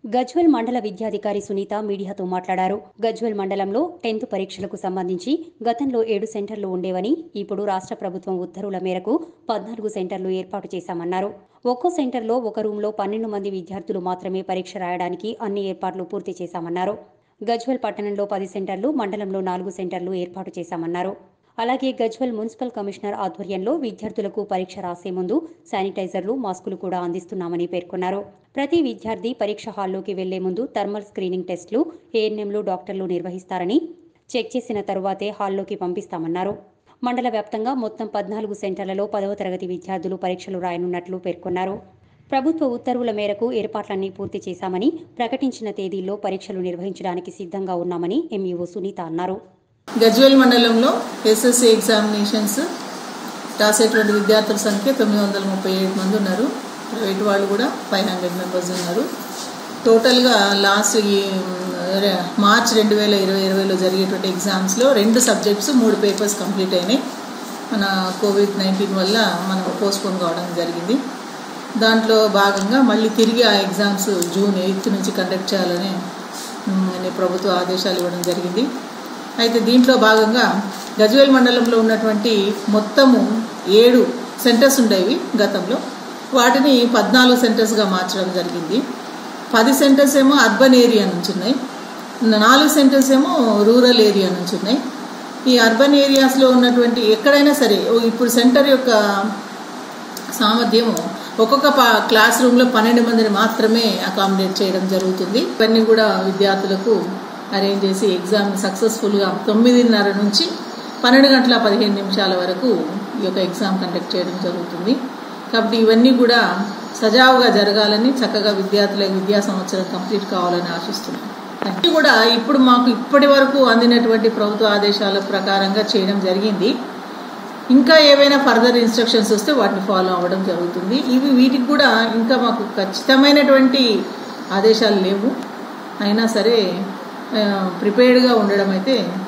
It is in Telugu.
గజ్వెల్ మండల విద్యాధికారి సునీత మీడియాతో మాట్లాడారు గజ్వెల్ మండలంలో టెన్త్ పరీక్షలకు సంబంధించి గతంలో ఏడు సెంటర్లు ఉండేవని ఇప్పుడు రాష్ట్ర ప్రభుత్వం ఉత్తర్వుల మేరకు పద్నాలుగు సెంటర్లు ఏర్పాటు చేశామన్నారు ఒక్కో సెంటర్లో ఒక రూంలో పన్నెండు మంది విద్యార్థులు మాత్రమే పరీక్ష రాయడానికి అన్ని ఏర్పాట్లు పూర్తి చేశామన్నారు గజ్వెల్ పట్టణంలో పది సెంటర్లు మండలంలో నాలుగు సెంటర్లు ఏర్పాటు చేశామన్నారు అలాగే గజ్వెల్ మున్సిపల్ కమిషనర్ ఆధ్వర్యంలో విద్యార్థులకు పరీక్ష రాసే ముందు శానిటైజర్లు మాస్కులు కూడా అందిస్తున్నామని పేర్కొన్నారు ప్రతి విద్యార్థి పరీక్ష హాల్లోకి వెళ్లే ముందు థర్మల్ స్క్రీనింగ్ టెస్టులు ఏఎన్ఎంలు డాక్టర్లు నిర్వహిస్తారని చెక్ చేసిన తరువాతే హాల్లోకి పంపిస్తామన్నారు మండల వ్యాప్తంగా మొత్తం పద్నాలుగు సెంటర్లలో పదవ తరగతి విద్యార్థులు పరీక్షలు రాయనున్నట్లు పేర్కొన్నారు ప్రభుత్వ ఉత్తర్వుల మేరకు ఏర్పాట్లన్నీ పూర్తి చేశామని ప్రకటించిన తేదీల్లో పరీక్షలు నిర్వహించడానికి సిద్ధంగా ఉన్నామని ఎంఈఓ సునీత అన్నారు గజ్వేల్ మండలంలో ఎస్ఎస్సి ఎగ్జామినేషన్స్ రాసేటువంటి విద్యార్థుల సంఖ్య తొమ్మిది వందల ముప్పై ఏడు మంది ఉన్నారు ప్రైవేట్ వాళ్ళు కూడా ఫైవ్ హండ్రెడ్ మెంబర్స్ ఉన్నారు టోటల్గా లాస్ట్ ఈ ర- మార్చ్ రెండు వేల ఇరవై ఇరవైలో జరిగేటువంటి ఎగ్జామ్స్లో రెండు సబ్జెక్ట్స్ మూడు పేపర్స్ కంప్లీట్ అయినాయి మన కోవిడ్ నైన్టీన్ వల్ల మనం పోస్ట్పోన్ కావడం జరిగింది దాంట్లో భాగంగా మళ్ళీ తిరిగి ఆ ఎగ్జామ్స్ జూన్ ఎయిత్ నుంచి కండక్ట్ చేయాలని మ్, అని ప్రభుత్వ ఆదేశాలు ఇవ్వడం జరిగింది అయితే దీంట్లో భాగంగా గజ్వేల్ మండలంలో ఉన్నటువంటి మొత్తము ఏడు సెంటర్స్ ఉండేవి గతంలో వాటిని పద్నాలుగు సెంటర్స్గా మార్చడం జరిగింది పది సెంటర్స్ ఏమో అర్బన్ ఏరియా నుంచి ఉన్నాయి నాలుగు సెంటర్స్ ఏమో రూరల్ ఏరియా నుంచి ఉన్నాయి ఈ అర్బన్ ఏరియాస్లో ఉన్నటువంటి ఎక్కడైనా సరే ఓ ఇప్పుడు సెంటర్ యొక్క సామర్థ్యము ఒక్కొక్క పా- క్లాస్ రూమ్లో పన్నెండు మందిని మాత్రమే అకామిడేట్ చేయడం జరుగుతుంది ఇవన్నీ కూడా విద్యార్థులకు అరేంజ్ చేసి ఎగ్జామ్ సక్సెస్ఫుల్గా తొమ్మిదిన్నర నుంచి పన్నెండు గంటల పదిహేను నిమిషాల వరకు ఈ యొక్క ఎగ్జామ్ కండక్ట్ చేయడం జరుగుతుంది కాబట్టి ఇవన్నీ కూడా సజావుగా జరగాలని చక్కగా విద్యార్థుల విద్యా సంవత్సరం కంప్లీట్ కావాలని ఆశిస్తున్నాం ఇది కూడా ఇప్పుడు మాకు ఇప్పటి వరకు అందినటువంటి ప్రభుత్వ ఆదేశాల ప్రకారంగా చేయడం జరిగింది ఇంకా ఏవైనా ఫర్దర్ ఇన్స్ట్రక్షన్స్ వస్తే వాటిని ఫాలో అవ్వడం జరుగుతుంది ఇవి వీటికి కూడా ఇంకా మాకు ఖచ్చితమైనటువంటి ఆదేశాలు లేవు అయినా సరే ప్రిపేర్డ్గా ఉండడం అయితే